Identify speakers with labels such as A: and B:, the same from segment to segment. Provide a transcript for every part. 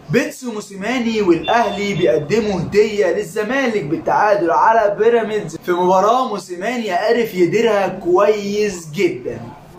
A: بيتسو موسيماني والاهلي بيقدموا هديه للزمالك بالتعادل على بيراميدز في مباراه موسيماني عرف يديرها كويس جدا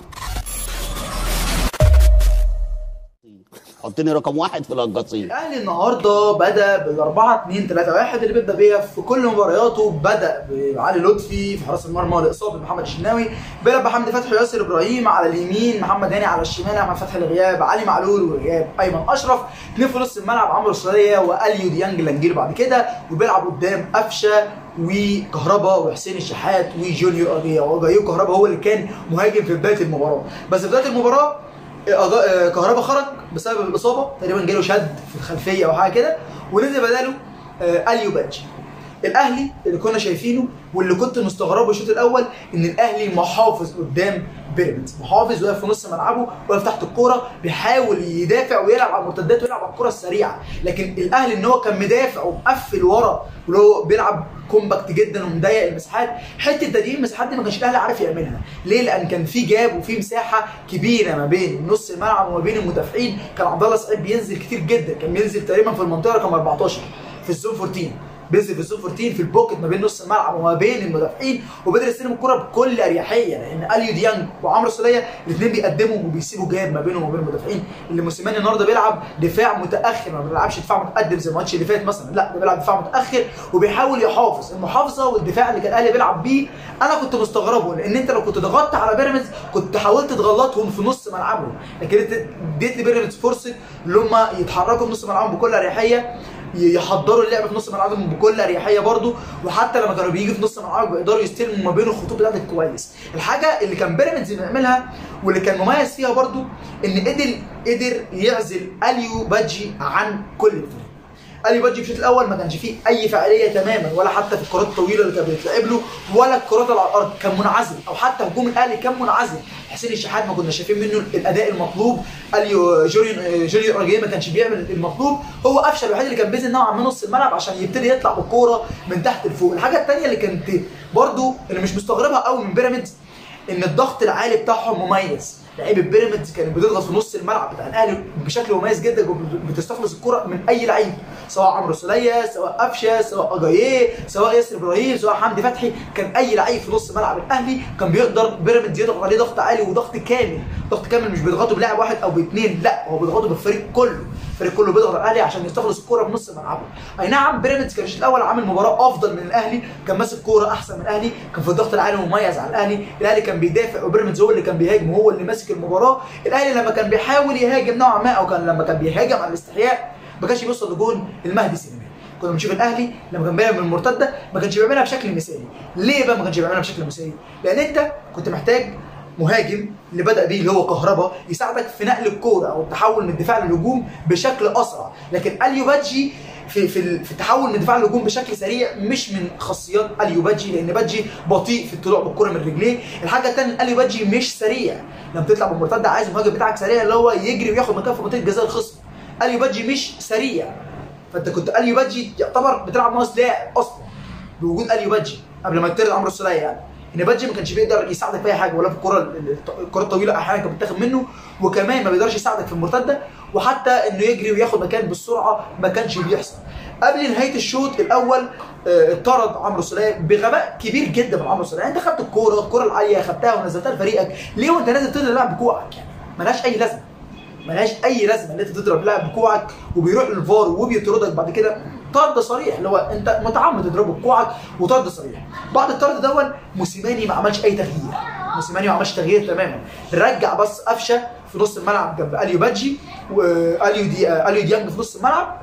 B: حطني رقم واحد في القصيم
A: الاهلي النهارده بدا بال 4 2 3 1 اللي بيبدا بيها في كل مبارياته بدا بعلي لطفي في حراس المرمى لاصابه محمد الشناوي بيلعب بحمدي فتحي وياسر ابراهيم على اليمين محمد هاني على الشمال احمد فتحي لغياب علي معلول وغياب ايمن اشرف اثنين في نص الملعب عمرو السوليه واليو ديانج لانجيل بعد كده وبيلعب قدام قفشه وكهربا وحسين الشحات وجونيور اجايو واجايو كهربا هو اللي كان مهاجم في بدايه المباراه بس في بدايه المباراه أجا- كهربا خرج بسبب الاصابه تقريبا جاله شد في الخلفيه او حاجه كده ونزل بداله آه، اليو باتشي الاهلي اللي كنا شايفينه واللي كنت مستغربه الشوط الاول ان الاهلي محافظ قدام بيراميدز محافظ واقف في نص ملعبه واقف تحت الكوره بيحاول يدافع ويلعب على المرتدات ويلعب على الكوره السريعه لكن الاهلي ان هو كان مدافع ومقفل ورا واللي هو بيلعب كومباكت جدا ومضيق المساحات حته تضييق المساحات دي ما كانش الاهلي عارف يعملها ليه لان كان في جاب وفي مساحه كبيره ما بين نص الملعب وما بين المدافعين كان عبد الله سعيد بينزل كتير جدا كان بينزل تقريبا في المنطقه رقم 14 في الزون 14 بينزل في الزون 14 في البوكت ما بين نص الملعب وما بين المدافعين وبيقدر يستلم الكره بكل اريحيه لان اليو ديانج وعمرو السوليه الاثنين بيقدموا وبيسيبوا جاب ما بينهم وبين المدافعين اللي موسيماني النهارده بيلعب دفاع متاخر ما بيلعبش دفاع متقدم زي الماتش اللي فات مثلا لا ده بيلعب دفاع متاخر وبيحاول يحافظ المحافظه والدفاع اللي كان الاهلي بيلعب بيه انا كنت مستغربه لان انت لو كنت ضغطت على بيراميدز كنت حاولت تغلطهم في نص ملعبهم لكن انت اديت لبيراميدز فرصه ان هم يتحركوا في نص ملعبهم بكل اريحيه يحضروا اللعب في نص ملعبهم بكل اريحيه برضو وحتى لما كانوا بيجوا في نص ملعبهم بيقدروا يستلموا ما بين الخطوط بتاعتك كويس الحاجه اللي كان بيراميدز بيعملها واللي كان مميز فيها برضو ان قدر قدر يعزل اليو بادجي عن كل الفريق اليو بادجي في الشوط الاول ما كانش فيه اي فعاليه تماما ولا حتى في الكرات الطويله اللي كانت بتتلعب له ولا الكرات اللي على الارض كان منعزل او حتى هجوم الاهلي كان منعزل حسين الشحات ما كنا شايفين منه الاداء المطلوب اليو جوليان جوليان اورجيه ما كانش بيعمل المطلوب هو قفشه الوحيد اللي كان بينزل نوعا ما نص الملعب عشان يبتدي يطلع بالكوره من تحت لفوق الحاجه الثانيه اللي كانت برضو اللي مش مستغربها قوي من بيراميدز ان الضغط العالي بتاعهم مميز لعيبه بيراميدز كانت بتضغط في نص الملعب بتاع الاهلي بشكل مميز جدا بتستخلص الكره من اي لعيب سواء عمرو السوليه سواء قفشه سواء اجاييه سواء ياسر ابراهيم سواء حمدي فتحي كان اي لعيب في نص ملعب الاهلي كان بيقدر بيراميدز يضغط عليه ضغط عالي وضغط كامل ضغط كامل مش بيضغطوا بلاعب واحد او باثنين لا هو بيضغطوا بالفريق كله الفريق كله بيضغط على الاهلي عشان يستخلص الكوره في نص ملعبه اي نعم بيراميدز كان الشوط الاول عامل مباراه افضل من الاهلي كان ماسك كوره احسن من الاهلي كان في الضغط العالي مميز على الاهلي الاهلي كان بيدافع وبيراميدز هو اللي كان بيهاجم وهو اللي ماسك المباراه الاهلي لما كان بيحاول يهاجم نوعا ما او كان لما كان بيهاجم على الاستحياء ما كانش بيوصل لجون المهدي سليمان كنا بنشوف الاهلي لما كان بيعمل من المرتده ما كانش بيعملها بشكل مثالي ليه بقى ما كانش بيعملها بشكل مثالي لان انت كنت محتاج مهاجم اللي بدا بيه اللي هو كهربا يساعدك في نقل الكوره او التحول من الدفاع للهجوم بشكل اسرع لكن اليو بادجي في في في التحول من الدفاع للهجوم بشكل سريع مش من خاصيات اليو بادجي لان بادجي بطيء في الطلوع بالكره من رجليه الحاجه الثانيه اليو بادجي مش سريع لما تطلع بالمرتده عايز المهاجم بتاعك سريع اللي هو يجري وياخد مكان في منطقه جزاء الخصم اليو بادجي مش سريع فانت كنت اليو بادجي يعتبر بتلعب ناقص لاعب اصلا بوجود اليو بادجي قبل ما يطرد عمرو السوليه يعني ان بادجي ما كانش بيقدر يساعدك في اي حاجه ولا في الكره الكره الطويله احيانا كانت بتاخد منه وكمان ما بيقدرش يساعدك في المرتده وحتى انه يجري وياخد مكان بالسرعه ما كانش بيحصل قبل نهايه الشوط الاول آه، اتطرد عمرو السوليه بغباء كبير جدا من عمرو السوليه يعني انت خدت الكوره الكوره العاليه خدتها ونزلتها لفريقك ليه وانت نازل تضرب لاعب بكوعك يعني ملهاش اي لازمه ملهاش اي لازمه ان انت تضرب لاعب بكوعك وبيروح للفار وبيطردك بعد كده طرد صريح اللي هو انت متعمد تضربه بكوعك وطرد صريح بعد الطرد دون موسيماني ما عملش اي تغيير موسيماني ما عملش تغيير تماما رجع بس قفشه في نص الملعب جنب اليو بادجي واليو دي اليو ديانج في نص الملعب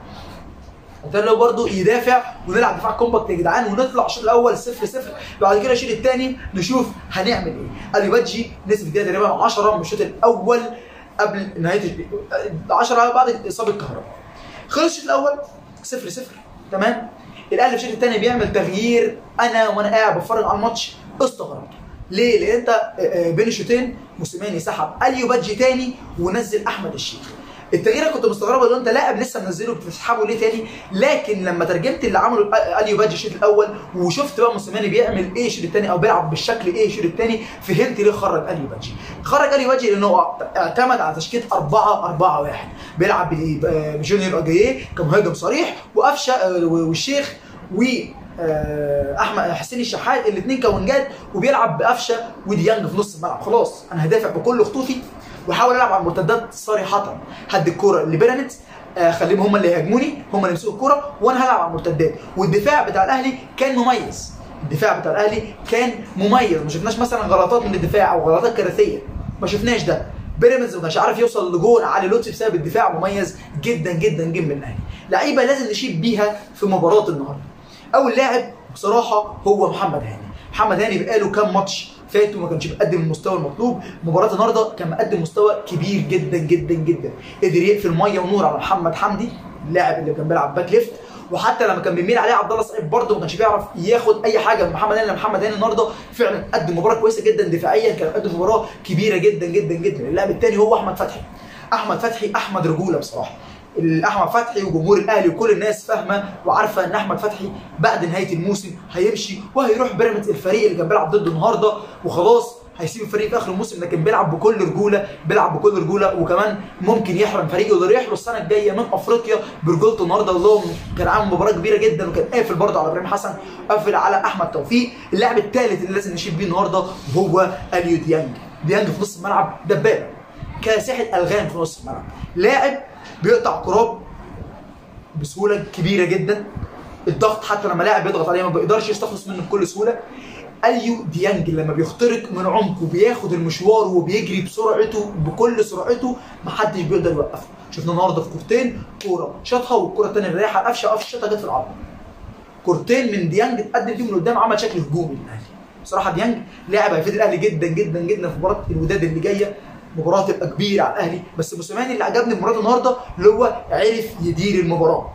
A: وكان برضه يدافع ونلعب دفاع كومباكت يا جدعان ونطلع الشوط الاول 0 0 بعد كده الشوط الثاني نشوف هنعمل ايه اليو بادجي نسبه الدقيقه تقريبا 10 من الشوط الاول قبل نهايه 10 بعد اصابه كهرباء خلص الشوط الاول 0 0 تمام الاهلي في الشوط الثاني بيعمل تغيير انا وانا قاعد بتفرج على الماتش استغربت ليه؟ لان انت آه، آه، بين الشوطين موسيماني سحب اليو بادجي تاني ونزل احمد الشيخ التغيير كنت مستغربه اللي انت لاعب لسه منزله بتسحبه ليه تاني لكن لما ترجمت اللي عمله اليو بادجي الشوط الاول وشفت بقى موسيماني بيعمل ايه الشوط الثاني او بيلعب بالشكل ايه الشوط الثاني فهمت ليه خرج اليو بادجي خرج اليو بادجي لانه اعتمد على تشكيله 4 4 1 بيلعب بجونيور اجاييه كمهاجم صريح وقفشه والشيخ و احمد حسين الشحات الاثنين كونجات وبيلعب بقفشه وديانج في نص الملعب خلاص انا هدافع بكل خطوطي واحاول العب على المرتدات صريحه هدي الكوره لبيراميدز خليهم هم اللي يهاجموني هم اللي يمسكوا الكوره وانا هلعب على المرتدات والدفاع بتاع الاهلي كان مميز الدفاع بتاع الاهلي كان مميز ما شفناش مثلا غلطات من الدفاع او غلطات كارثيه ما شفناش ده بيراميدز ما كانش عارف يوصل لجول علي لطفي بسبب الدفاع مميز جدا جدا جدا من الاهلي لعيبه لازم نشيد بيها في مباراه النهارده اول لاعب بصراحه هو محمد هاني محمد هاني بقاله كام ماتش فات وما كانش بيقدم المستوى المطلوب مباراه النهارده كان مقدم مستوى كبير جدا جدا جدا قدر يقفل ميه ونور على محمد حمدي اللاعب اللي كان بيلعب باك ليفت وحتى لما كان بيميل عليه عبد الله السعيد برده ما كانش بيعرف ياخد اي حاجه من محمد هاني محمد هاني النهارده فعلا قدم مباراه كويسه جدا دفاعيا كان قدم مباراه كبيره جدا جدا جدا اللاعب الثاني هو احمد فتحي احمد فتحي احمد رجوله بصراحه احمد فتحي وجمهور الاهلي وكل الناس فاهمه وعارفه ان احمد فتحي بعد نهايه الموسم هيمشي وهيروح بيراميدز الفريق اللي كان بيلعب ضده النهارده وخلاص هيسيب الفريق في اخر الموسم لكن بيلعب بكل رجوله بيلعب بكل رجوله وكمان ممكن يحرم فريقه يقدر يحرم السنه الجايه من افريقيا برجولته النهارده اللي كان عامل مباراه كبيره جدا وكان قافل برضه على ابراهيم حسن قافل على احمد توفيق اللاعب الثالث اللي لازم نشيد بيه النهارده هو اليو ديانج ديانج في نص الملعب دبابه كاسحه الغام في نص الملعب لاعب بيقطع كرات بسهوله كبيره جدا الضغط حتى لما لاعب بيضغط عليه ما بيقدرش يستخلص منه بكل سهوله اليو ديانج لما بيخترق من عمقه بياخد المشوار وبيجري بسرعته بكل سرعته محدش بيقدر يوقفه شفنا النهارده في كورتين كوره شاطها والكوره الثانيه اللي رايحه قفشه قفشه شاطها جت في العرض كورتين من ديانج اتقدم فيهم من قدام عمل شكل هجومي للاهلي بصراحه ديانج لاعب هيفيد الاهلي جدا جدا جدا في مباراه الوداد اللي جايه مباراه تبقى كبيره على الاهلي بس موسيماني اللي عجبني في مباراه النهارده اللي هو عرف يدير المباراه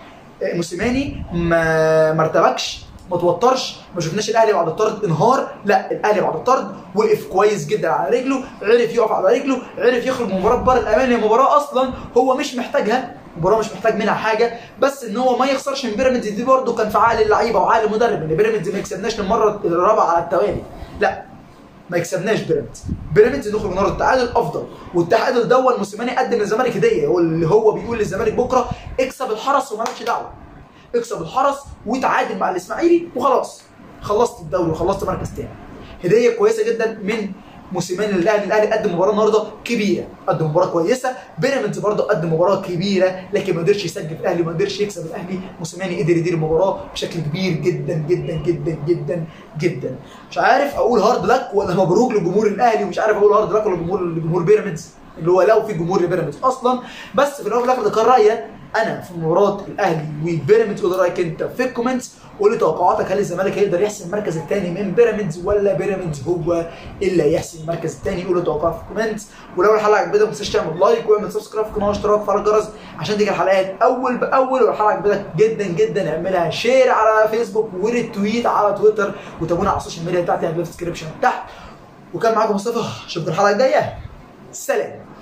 A: موسيماني ما ما ارتبكش ما توترش ما شفناش الاهلي بعد الطرد انهار لا الاهلي بعد الطرد وقف كويس جدا على رجله عرف يقف على رجله عرف يخرج من مباراه بره الامان هي مباراه اصلا هو مش محتاجها مباراه مش محتاج منها حاجه بس ان هو ما يخسرش من بيراميدز دي برده كان في عقل اللعيبه وعقل المدرب ان بيراميدز ما يكسبناش للمره الرابعه على التوالي لا ما يكسبناش بيراميدز بيراميدز نخرج النهارده التعادل افضل والتعادل دوت موسيماني قدم للزمالك هديه هو اللي هو بيقول للزمالك بكره اكسب الحرس ومالكش دعوه اكسب الحرس وتعادل مع الاسماعيلي وخلاص خلصت الدوري وخلصت مركز تاني هديه كويسه جدا من موسيماني للاهلي الاهلي قدم مباراه النهارده كبيره قدم مباراه كويسه بيراميدز برضه قدم مباراه كبيره لكن ما قدرش يسجل الاهلي ما قدرش يكسب الاهلي موسيماني قدر يدير المباراه بشكل كبير جدا جدا جدا جدا جدا مش عارف اقول هارد لك ولا مبروك لجمهور الاهلي ومش عارف اقول هارد لك ولا جمهور لجمهور بيراميدز اللي هو لو في جمهور لبيراميدز اصلا بس في الاول وفي الاخر ده كان رايي انا في مباراه الاهلي وبيراميدز قول رايك انت في الكومنتس قول لي توقعاتك هل الزمالك هيقدر يحسم المركز الثاني من بيراميدز ولا بيراميدز هو اللي هيحسم المركز الثاني قول لي توقعاتك في الكومنتس ولو الحلقه عجبتك ما تنساش تعمل لايك واعمل سبسكرايب في القناه واشتراك وفعل الجرس عشان تيجي الحلقات اول باول ولو الحلقه عجبتك جدا جدا اعملها شير على فيسبوك وريتويت على تويتر وتابعونا على السوشيال ميديا بتاعتي في الديسكربشن تحت وكان معاكم مصطفى اشوفكم الحلقه الجايه سلام